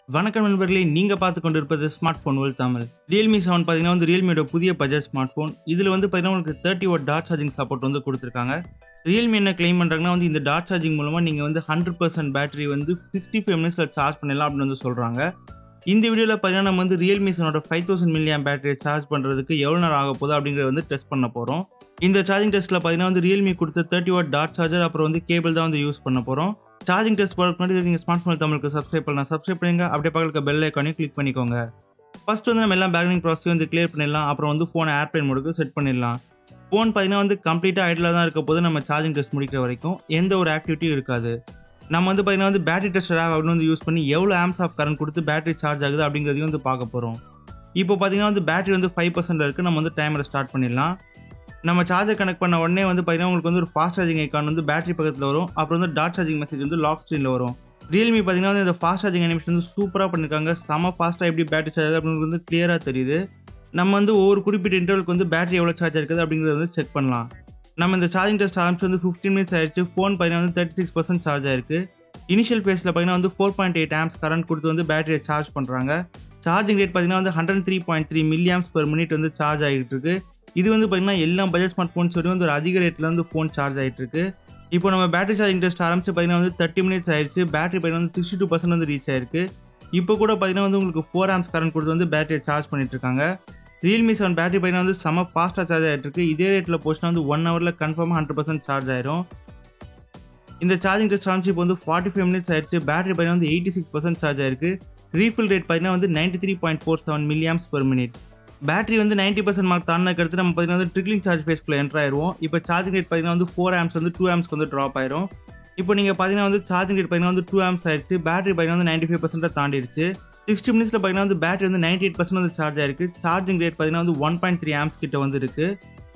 வணக்கம் நண்பர்களே நீங்கள் பார்த்து கொண்டு இருப்பது smart phone Vel Tamil Realme seven பார்த்தீங்கன்னா வந்து ரியல்மியோட புதிய பஜாஜ் ஸ்மார்ட் ஃபோன் இதில் வந்து பார்த்தீங்கன்னா உங்களுக்கு தேர்ட்டி வாட் டாட் சார்ஜிங் சப்போர்ட் வந்து கொடுத்துருக்காங்க ரியல்மி என்ன கிளைம் பண்ணுறாங்கன்னா வந்து இந்த டாட் சார்ஜிங் மூலமாக நீங்கள் வந்து ஹண்ட்ரட் பர்சன்ட் பேட்டரி வந்து சிக்ஸ்டி ஃபைவ் மினிட்ஸில் சார்ஜ் பண்ணலாம் அப்படின்னு வந்து சொல்கிறாங்க இந்த வீடியோவில் பார்த்தீங்கன்னா நம்ம வந்து ரியல்மி செவனோட ஃபைவ் தௌசண்ட் மில்லியம் பேட்டரியை சார்ஜ் பண்ணுறதுக்கு எவ்வளோ நேரம் ஆக போகுது அப்படிங்கிறத வந்து டெஸ்ட் பண்ண போகிறோம் இந்த சார்ஜிங் டெஸ்ட்டில் பார்த்தீங்கன்னா வந்து ரியல்மி கொடுத்த தேர்ட்டி வாட் டாட் சார்ஜர் அப்புறம் வந்து கேபிள் தான் வந்து யூஸ் பண்ண போகிறோம் சார்ஜிங் டெஸ்ட் போகிறதுக்கு முன்னாடி நீங்கள் ஸ்மார்ட் ஃபோன் தமிழுக்கு சப்ஸ்கிரைப் பண்ணலாம் சப்ஸ்கிரைப் பண்ணுங்க அப்படியே பக்கத்துக்கு பெல் ஐக்கானையும் கிளிக் பண்ணிக்கோங்க ஃபர்ஸ்ட் வந்து நம்ம எல்லாம் பேக்ரிங் ப்ராசஸையும் வந்து கிளியர் பண்ணிடலாம் அப்புறம் வந்து ஃபோனை ஏர்பிளைன் மோடுக்கு செட் பண்ணிடலாம் ஃபோன் பார்த்தீங்கன்னா வந்து கம்ப்ளீட்டாக ஐடில் தான் இருக்க போது நம்ம சார்ஜிங் டெஸ்ட் முடிக்கிற வரைக்கும் எந்த ஒரு ஆக்டிவிட்டியும் இருக்காது நம்ம வந்து பார்த்தீங்கன்னா வந்து பேட்டரி டெஸ்டர் ஆப் அப்படின்னு வந்து யூஸ் பண்ணி எவ்வளோ ஆம்ஸ் ஆஃப் கரண்ட் கொடுத்து பேட்டரி சார்ஜ் ஆகுது அப்படிங்கிறதையும் வந்து பார்க்க போகிறோம் இப்போ பார்த்தீங்கன்னா வந்து பேட்டரி வந்து ஃபைவ் பர்சன்ட் இருக்குது நம்ம வந்து டைமரை ஸ்டார்ட் பண்ணிடலாம் நம்ம சார்ஜர் கனெக்ட் பண்ண உடனே வந்து பார்த்தீங்கன்னா உங்களுக்கு வந்து ஒரு ஃபாஸ்ட் சார்ஜிங் ஐக்கான் வந்து பேட்டரி பக்கத்தில் வரும் அப்புறம் வந்து டாட் சார்ஜிங் மெசேஜ் வந்து லாக் ஸ்க்ரீனில் வரும் ரியல்மி பார்த்தீங்கன்னா வந்து இந்த ஃபாஸ்ட் சார்ஜிங் அனிமேஷன் வந்து சூப்பராக பண்ணியிருக்காங்க செம ஃபாஸ்ட்டாக எப்படி பேட்டரி சார்ஜ் ஆகுது அப்படிங்கிறது வந்து கிளியராக தெரியுது நம்ம வந்து ஒவ்வொரு குறிப்பிட்ட இன்டர்வலுக்கு வந்து பேட்டரி எவ்வளோ சார்ஜ் இருக்குது அப்படிங்கிறத வந்து செக் பண்ணலாம் நம்ம இந்த சார்ஜிங் டெஸ்ட் ஆரம்பிச்சு வந்து ஃபிஃப்டீன் மினிட்ஸ் ஆயிடுச்சு ஃபோன் பார்த்தீங்கன்னா வந்து தேர்ட்டி சிக்ஸ் பர்சன்ட் சார்ஜ் ஆயிருக்கு இனிஷியல் ஃபேஸில் பார்த்தீங்கன்னா வந்து four point eight amps current கொடுத்து வந்து பேட்டரியை சார்ஜ் பண்ணுறாங்க சார்ஜிங் ரேட் பார்த்தீங்கன்னா வந்து hundred three point three milliamps per minute வந்து சார்ஜ் ஆகிட்டு இருக்கு இது வந்து பார்த்தீங்கன்னா எல்லா பட்ஜெட் ஸ்மார்ட் ஃபோன்ஸ் வரையும் வந்து ஒரு அதிக ரேட்டில் வந்து ஃபோன் சார்ஜ் ஆகிட்டு இருக்கு இப்போ நம்ம பேட்டரி சார்ஜிங் டெஸ்ட் ஆரம்பிச்சு பார்த்தீங்கன்னா வந்து தேர்ட்டி மினிட்ஸ் ஆயிடுச்சு பேட்டரி பார்த்தீங்கன்னா வந்து சிக்ஸ்டி டூ பர்சன்ட் வந்து ரீச் ஆயிருக்கு இப்போ கூட பார்த்தீங்கன்னா வந்து உங்களுக்கு ஃபோர் ஆம்ஸ் கரண்ட் கொடுத்து வந்து பேட்டரியை சார்ஜ் பண்ணிட்டு இருக்காங்க ரியல்மி செவன் பேட்டரி பார்த்தீங்கன்னா வந்து செம ஃபாஸ்ட்டாக சார்ஜ் ஆகிட்டு இருக்கு இதே ரேட்டில் போச்சுன்னா வந்து ஒன் ஹவரில் கன்ஃபார்மாக ஹண்ட்ரட் பர்சன்ட் சார்ஜ் ஆயிரும் இந்த சார்ஜிங் டெஸ்ட் ஆரம்பிச்சு இப்போ வந்து ஃபார்ட்டி ஃபைவ் மினிட்ஸ் ஆயிடுச்சு பேட்டரி பார்த்தீங்கன்னா வந்து எயிட்டி சிக்ஸ் பர்சன்ட் சார்ஜ் ஆயிருக்கு ரீஃபில் ரேட் பார்த்தீங்கன்னா வந்து ninety three point four seven milliamps per minute battery வந்து நைன்ட்டி பர்சன்ட் மார்க் தாண்டினதுக்கு அடுத்து நம்ம பார்த்தீங்கன்னா வந்து ட்ரிக்லிங் சார்ஜ் ஃபேஸ்க்குள்ள என்ட்ரு ஆயிடுவோம் இப்போ சார்ஜிங் ரேட் பார்த்தீங்கன்னா வந்து ஃபோர் ஆம்ஸ் வந்து டூ ஆம்ஸ்க்கு வந்து ட்ராப் ஆயிரும் இப்போ நீங்கள் பார்த்தீங்கன்னா வந்து சார்ஜிங் ரேட் பார்த்தீங்கன்னா வந்து டூ ஆம்ஸ் ஆயிடுச்சு பேட்டரி பார்த்தீங்கன்னா வந்து நைன்ட்டி ஃபைவ் பர்சன்ட் தாண்டிடுச்சு சிக்ஸ்டி மினிட்ஸில் பார்த்தீங்கன்னா வந்து பேட்டரி வந்து நைன்டி எயிட் பர்சன்ட் வந்து சார்ஜ் ஆயிருக்கு சார்ஜிங் ரேட் பார்த்தீங்கன்னா வந்து ஒன் பாயிண்ட் த்ரீ ஆம்ஸ் கிட்ட வந்து இருக்கு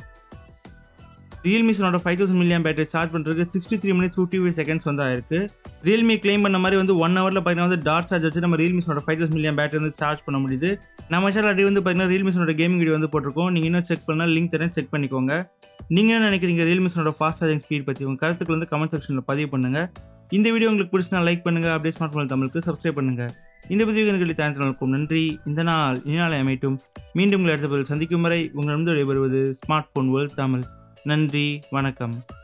ரியல்மி சொன்னோட five thousand milliamp battery charge பண்ணுறதுக்கு sixty three minutes fifty five seconds வந்து ஆயிருக்கு ரியல்மி கிளைம் பண்ண மாதிரி வந்து ஒன் ஹவரில் பார்த்தீங்கன்னா வந்து டாட் சார்ஜ் வச்சு நம்ம ரியல்மி சொன்னோட ஃபைவ் தௌசண்ட் மில்லியம் பேட்டரி வந்து சார்ஜ் பண்ண முடியுது நம்ம சேனல் அடி வந்து பார்த்தீங்கன்னா ரியல்மி சொன்னோட கேமிங் வீடியோ வந்து போட்டிருக்கோம் நீங்கள் இன்னும் செக் பண்ணால் லிங்க் தரேன் செக் பண்ணிக்கோங்க நீங்கள் என்ன நினைக்கிறீங்க ரியல்மி சொன்னோட ஃபாஸ்ட் சார்ஜிங் ஸ்பீட் பற்றி உங்கள் கருத்துக்கள் வந்து கமெண்ட் செக்ஷனில் பதிவு பண்ணுங்கள் இந்த வீடியோ உங்களுக்கு பிடிச்சினா லைக் பண்ணுங்கள் அப்படியே ஸ்மார்ட் ஃபோன் தமிழுக்கு சப்ஸ்கிரைப் பண்ணுங்கள் இந்த பதிவு எனக்கு தயாரித்தனருக்கும் நன்றி இந்த நாள் இந்நாளை அமைட்டும் மீண்டும் உங்களை அடுத்த பதில் சந்திக்கும் வரை உங்களிடம் விடைபெறுவது ஸ்மார்ட் ஃபோன் வேர்ல்ட் தமிழ் நன்றி வணக்கம்